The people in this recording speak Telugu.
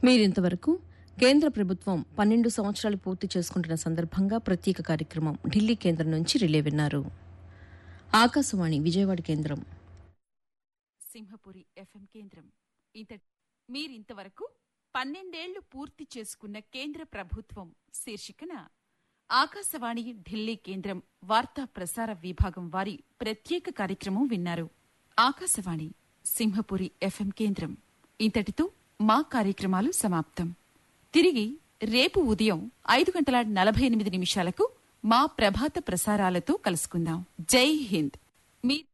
మీరింతవరకు కేంద్ర ప్రభుత్వం పన్నెండు సంవత్సరాలు పూర్తి చేసుకుంటున్న సందర్భంగా ప్రత్యేక కార్యక్రమం ఢిల్లీ కేంద్రం నుంచి రిలే విన్నారు ఆకాశవాణి విజయవాడ కేంద్రం సింహపురి ఎఫ్ఎం కేంద్రం ఇంత మీరింతవరకు పన్నెండేళ్లు పూర్తి చేసుకున్న కేంద్ర ప్రభుత్వం శీర్షికన ఆకాశవాణి ఢిల్లీ కేంద్రం వార్తా ప్రసార విభాగం వారి ప్రత్యేక కార్యక్రమం విన్నారు ఆకాశవాణి సింహపురి ఎఫ్ఎం కేంద్రం ఇంతటితో మా కార్యక్రమాలు సమాప్తం తిరిగి రేపు ఉదయం ఐదు గంటల నలభై ఎనిమిది నిమిషాలకు మా ప్రభాత ప్రసారాలతో కలుసుకుందాం జై హింద్ మీ